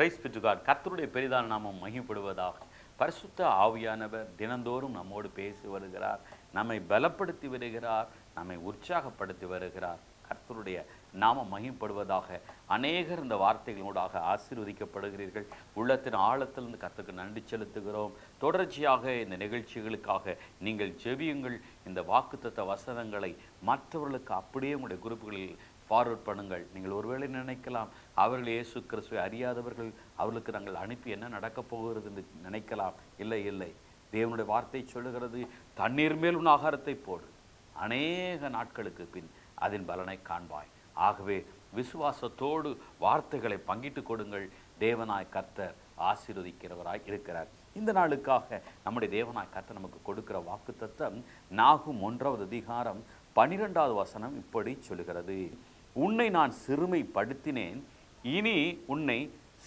Price பெற்றுக்கார் கர்த்தருடைய பெரிதான நாமம் மகிப்படுவதாக பரிசுத்த ஆவியானவர் தினந்தோறும் நம்மோடு பேசி வருகிறார் நம்மை பலப்படுத்தி வருகிறார் நம்மை உற்சாகப்படுத்தி வருகிறார் கர்த்தருடைய நாமம் மகிப்படுவதாக அநேகர் இந்த வார்த்தைகளூடாக ஆசீர்வதிக்கப்படுகிறீர்கள் உள்ளத்தின் ஆழத்திலிருந்து கர்த்தருக்கு நன்றி செலுத்துகிறோம் தொடர்ச்சியாக இந்த நிகழ்ச்சிகளுக்காக நீங்கள் ஜெபியுங்கள் இந்த வாக்குத்தத்த வசனங்களை மற்றவர்களுக்கு அப்படியே உங்களுடைய குரூப்புகளில் ஃபார்வர்ட் பண்ணுங்கள் நீங்கள் ஒருவேளை நினைக்கலாம் அவர்கள் இயேசு கிறிஸ்துவை அறியாதவர்கள் அவர்களுக்கு நாங்கள் அனுப்பி என்ன நடக்கப் போகிறது என்று நினைக்கலாம் இல்லை இல்லை தேவனுடைய வார்த்தை சொல்லுகிறது தண்ணீர் மேல் உன் ஆகாரத்தை போடு அநேக நாட்களுக்கு பின் அதன் பலனை காண்பாய் ஆகவே விசுவாசத்தோடு வார்த்தைகளை பங்கிட்டு கொடுங்கள் தேவனாய் கர்த்தர் ஆசீர்வதிக்கிறவராய் இருக்கிறார் இந்த நாளுக்காக நம்முடைய தேவனாய் கர்த்தர் நமக்கு கொடுக்கிற வாக்குத்தத்தம் நாகும் ஒன்றாவது அதிகாரம் பனிரெண்டாவது வசனம் இப்படி சொல்லுகிறது உன்னை நான் சிறுமைப்படுத்தினேன் இனி உன்னை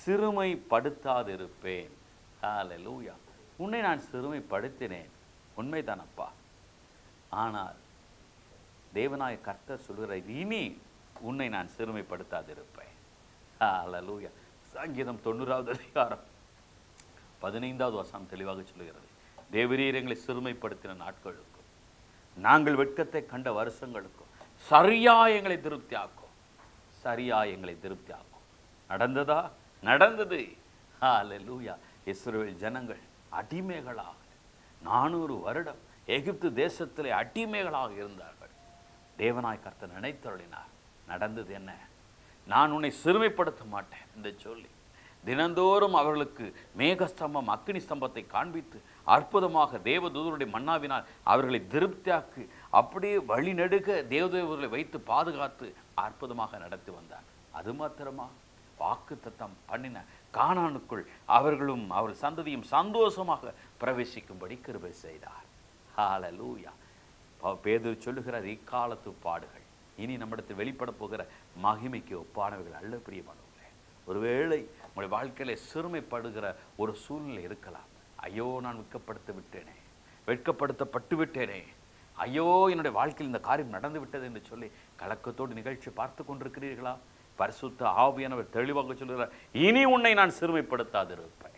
சிறுமைப்படுத்தாதிருப்பேன் ஹalleluya உன்னை நான் சிறுமைப்படுத்தினேன் உண்மைதானப்பா ஆனால் தேவனாய கர்த்தர் சொல்கிறார் இனி உன்னை நான் சிறுமைப்படுத்தாதிருப்பேன் ஹalleluya சங்கீதம் தொண்ணூறாவது அதிகாரம் பதினைந்தாவது வசனம் தெளிவாக சொல்லுகிறது தேவரீர் எங்களை சிறுமைப்படுத்தின நாட்களுக்கும் நாங்கள் வெட்கத்தை கண்ட வருஷங்களுக்கும் சரியா எங்களை திருப்தியாக்கும் சரியா எங்களை திருப்தியாக்கும் நடந்ததா நடந்தது ஹalleluya இஸ்ரவேல் ஜனங்கள் அடிமைகளாக நானூறு வருடம் எகிப்து தேசத்திலே அடிமைகளாக இருந்தார்கள் தேவனாய் கர்த்தர் நினைத்தருளினார் நடந்தது என்ன நான் உன்னை சிறுமைப்படுத்த மாட்டேன் என்று சொல்லி தினந்தோறும் அவர்களுக்கு மேகஸ்தம்பம் அக்னி ஸ்தம்பத்தை காண்பித்து அற்புதமாக தேவதூதருடைய மன்னாவினால் அவர்களை திருப்தியாக்கி அப்படியே வழிநெடுக தேவதேவர்களை வைத்து பாதுகாத்து அற்புதமாக நடத்தி வந்தார் அது மாத்திரமா வாக்கு தத்தம் பண்ணின கானானுக்குள் அவர்களும் அவர் சந்ததியும் சந்தோஷமாக பிரவேசிக்கும்படி கிருபை செய்தார் ஹalleluya ப- பேதுரு சொல்லுகிறார் இக்காலத்து பாடுகள் இனி நம்மிடத்தில் வெளிப்பட போகிற மகிமைக்கு ஒப்பானவைகள் அல்ல பிரியமானவர்களே ஒருவேளை உங்களுடைய வாழ்க்கையில சிறுமைப்படுகிற ஒரு சூழ்நிலை இருக்கலாம் ஐயோ நான் வெட்கப்படுத்த விட்டேனே வெட்கப்படுத்தப்பட்டு விட்டேனே ஐயோ என்னுடைய வாழ்க்கையில் இந்த காரியம் நடந்து விட்டது என்று சொல்லி கலக்கத்தோடு நிகழ்ச்சி பார்த்து கொண்டிருக்கிறீர்களா பரிசுத்த ஆவியானவர் தெளிவாக சொல்கிறார் இனி உன்னை நான் சிறுமைப்படுத்தாதிருப்பேன்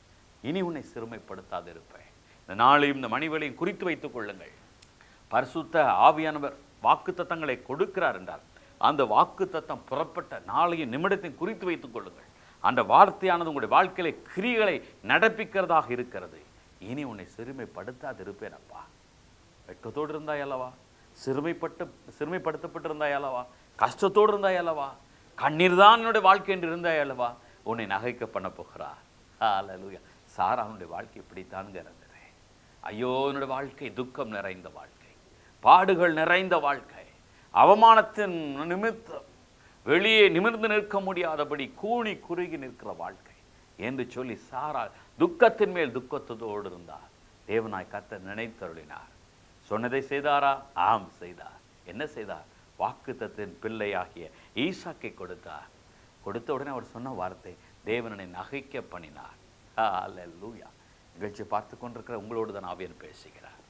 இனி உன்னை சிறுமைப்படுத்தாதிருப்பேன் இந்த நாளையும் இந்த மணிவலையும் குறித்து வைத்துக் கொள்ளுங்கள் பரிசுத்த ஆவியானவர் வாக்குத்தத்தங்களை கொடுக்கிறார் என்றால் அந்த வாக்குத்தத்தம் புறப்பட்ட நாளையும் நிமிடத்தையும் குறித்து வைத்துக் கொள்ளுங்கள் அந்த வார்த்தையானது உங்களுடைய வாழ்க்கையில கிரிகளை நடப்பிக்கிறதாக இருக்கிறது இனி உன்னை சிறுமைப்படுத்தாதிருப்பேன் அப்பா வெட்கத்தோடு இருந்தாய் அல்லவா சிறுமைப்பட்டு சிறுமைப்படுத்தப்பட்டிருந்தாய் அல்லவா கஷ்டத்தோடு இருந்தாய் அல்லவா கண்ணீர் தான் என்னுடைய வாழ்க்கை என்று இருந்தாய் அல்லவா உன்னை நகைக்க பண்ண போகிறா ஹalleluya சாரானுடைய வாழ்க்கை இப்படித்தான் இருந்தது ஐயோ என்னுடைய வாழ்க்கை துக்கம் நிறைந்த வாழ்க்கை பாடுகள் நிறைந்த வாழ்க்கை அவமானத்தின் நிமித்தம் வெளியே நிமிர்ந்து நிற்க முடியாதபடி கூனி குறுகி நிற்கிற வாழ்க்கை என்று சொல்லி சாரா துக்கத்தின் மேல் துக்கத்தோடு இருந்தார் தேவனாய் கர்த்தர் நினைத்தருளினார் சொன்னதை செய்தாரா ஆம் செய்தார் என்ன செய்தார் வாக்குத்தத்தின் பிள்ளையாகிய ஈசாக்கை கொடுத்தார் கொடுத்த உடனே அவர் சொன்ன வார்த்தை தேவனனை நகைக்க பண்ணினார் அல்லூயா நிகழ்ச்சி பார்த்து கொண்டிருக்கிற உங்களோடு தான் ஆவியன் பேசுகிறார்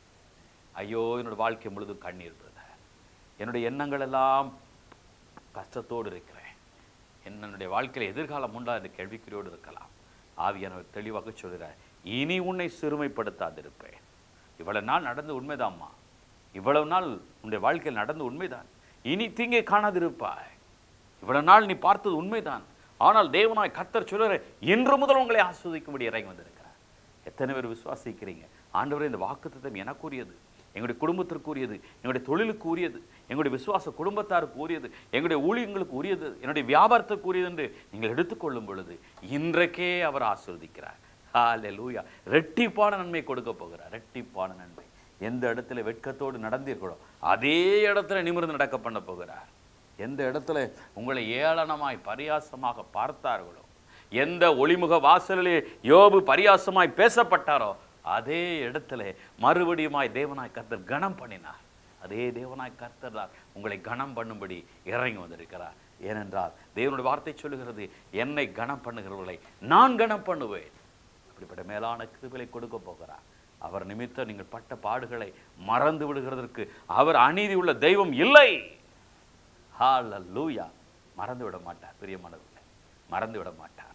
ஐயோ என்னோட வாழ்க்கை முழுதும் கண்ணீர் பிரதர் என்னுடைய எண்ணங்கள் எல்லாம் கஷ்டத்தோடு இருக்கிறேன் என்னுடைய வாழ்க்கையில் எதிர்காலம் உண்டா என்ற கேள்விக்குறியோடு இருக்கலாம் ஆவியானவர் தெளிவாக சொல்கிறார் இனி உன்னை சிறுமைப்படுத்தாதிருப்பேன் இவ்வளவு நாள் நடந்து உண்மைதாம்மா இவ்வளவு நாள் உன்னுடைய வாழ்க்கையில் நடந்து உண்மைதான் இனி தீங்கை காணாதிருப்பாய் இவ்வளவு நாள் நீ பார்த்தது உண்மைதான் ஆனால் தேவனாய் கர்த்தர் சொல்லுற இன்று முதல் உங்களை ஆஸ்வதிக்கும்படி இறங்கி வந்திருக்கிறார் எத்தனை பேர் விசுவாசிக்கிறீங்க ஆண்டவரே இந்த வாக்குத்தத்தம் எனக்குரியது எங்களுடைய குடும்பத்திற்கு உரியது எங்களுடைய தொழிலுக்கு உரியது எங்களுடைய விசுவாச குடும்பத்தாருக்கு உரியது எங்களுடைய ஊழியங்களுக்கு உரியது என்னுடைய வியாபாரத்துக்கு உரியது என்று நீங்கள் எடுத்துக்கொள்ளும் பொழுது இன்றைக்கே அவர் ஆஸ்வதிக்கிறார் ஹalleluya ரெட்டிப்பான நன்மை கொடுக்க போகிறார் ரெட்டிப்பான நன்மை எந்த இடத்துல வெட்கத்தோடு நடந்தீர்களோ அதே இடத்துல நிமிர்ந்து நடக்க பண்ண போகிறார் எந்த இடத்துல உங்களை ஏளனமாய் பரியாசமாக பார்த்தார்களோ எந்த ஒளிமுக வாசலிலே யோபு பரியாசமாய் பேசப்பட்டாரோ அதே இடத்துல மறுபடியுமாய் தேவனாய் கர்த்தர் கணம் பண்ணினார் அதே தேவனாய் கர்த்தர் தான் உங்களை கணம் பண்ணும்படி இறங்கி வந்திருக்கிறார் ஏனென்றால் தேவனுடைய வார்த்தை சொல்லுகிறது என்னை கணம் பண்ணுகிறவர்களை நான் கணம் பண்ணுவேன் அப்படிப்பட்ட மேலான கிருபைகளை கொடுக்க போகிறார் அவர் நிமித்தம் நீங்கள் பட்ட பாடுகளை மறந்து விடுகிறதற்கு அவர் அநீதி உள்ள தெய்வம் இல்லை ஹalleluya மறந்து விட மாட்டார் பிரியமானவர்களே மறந்து விட மாட்டார்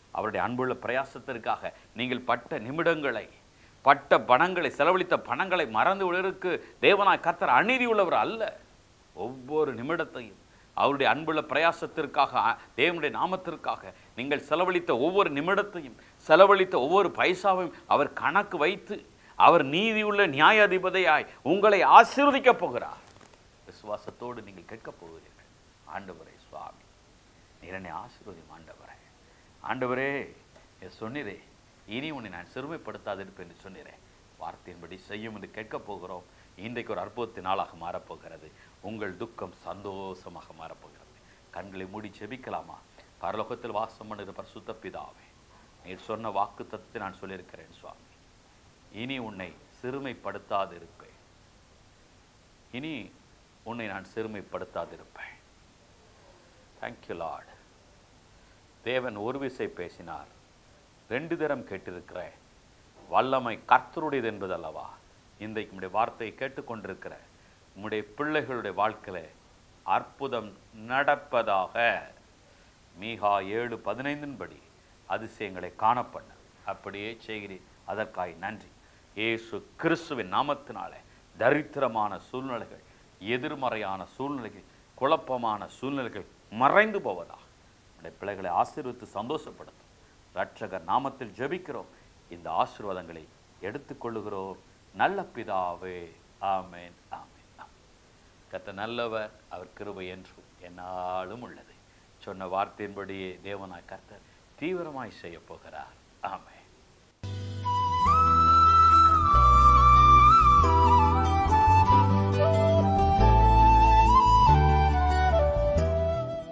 அவருடைய அன்புள்ள பிரயாசத்திற்காக நீங்கள் பட்ட நிமிடங்களை பட்ட பணங்களை செலவழித்த பணங்களை மறந்து விடுவதற்கு தேவனாய் கர்த்தர் அநீதி உள்ளவர் அல்ல ஒவ்வொரு நிமிடத்தையும் அவருடைய அன்புள்ள பிரயாசத்திற்காக அ- தேவனுடைய நாமத்திற்காக நீங்கள் செலவழித்த ஒவ்வொரு நிமிடத்தையும் செலவழித்த ஒவ்வொரு பைசாவையும் அவர் கணக்கு வைத்து அவர் நீதியுள்ள நியாயாதிபதியாய் உங்களை ஆசீர்வதிக்கப் போகிறார் விசுவாசத்தோடு நீங்கள் கேட்கப் போகிறீர்கள் ஆண்டவரே சுவாமி நீர் என்னை ஆசீர்வதியும் ஆண்டவரே ஆண்டவரே நீர் சொன்னீரே இனி உன்னை நான் சிறுமைப்படுத்தாதிருப்பேன் என்று சொன்னீரே வார்த்தையின்படி செய்யும் என்று கேட்கப் போகிறோம் இன்றைக்கு ஒரு அற்புதத்தின் நாளாக மாறப்போகிறது உங்கள் துக்கம் சந்தோஷமாக மாறப்போகிறது கண்களை மூடி செபிக்கலாமா பரலோகத்தில் வாசம் பண்ணுகிற பரிசுத்த பிதாவே நீர் சொன்ன வாக்கு தத்துவத்தை நான் சொல்லியிருக்கிறேன் சுவாமி இனி உன்னை சிறுமைப்படுத்தாதிருப்பேன் இனி உன்னை நான் சிறுமைப்படுத்தாதிருப்பேன் தேங்க்யூ லார்ட் தேவன் ஒரு விசை பேசினார் ரெண்டு தரம் கேட்டிருக்கிறேன் வல்லமை கர்த்தருடையது என்பது அல்லவா இன்றைக்கு உம்முடைய வார்த்தையை கேட்டுக்கொண்டிருக்கிற உம்முடைய பிள்ளைகளுடைய வாழ்க்கையில அற்புதம் நடப்பதாக மீகா ஏழு பதினைந்தின் படி அதிசயங்களை காணப்பண்ண அப்படியே செய்கிறேன் அதற்காய் நன்றி இயேசு கிறிஸ்துவின் நாமத்தினாலே தரித்திரமான சூழ்நிலைகள் எதிர்மறையான சூழ்நிலைகள் குழப்பமான சூழ்நிலைகள் மறைந்து போவதாக உடைய பிள்ளைகளை ஆசீர்வித்து சந்தோஷப்படுத்தும் ரட்சகர் நாமத்தில் ஜெபிக்கிறோம் இந்த ஆசீர்வாதங்களை எடுத்துக்கொள்ளுகிறோம் நல்ல பிதாவே ஆமென் ஆமென் ஆமென். கர்த்தர் நல்லவர் அவர் கிருபை என்றும் என்னாலும் உள்ளது சொன்ன வார்த்தையின்படியே தேவனாய் கர்த்தர் தீவிரமாய் செய்ய போகிறார் ஆமென்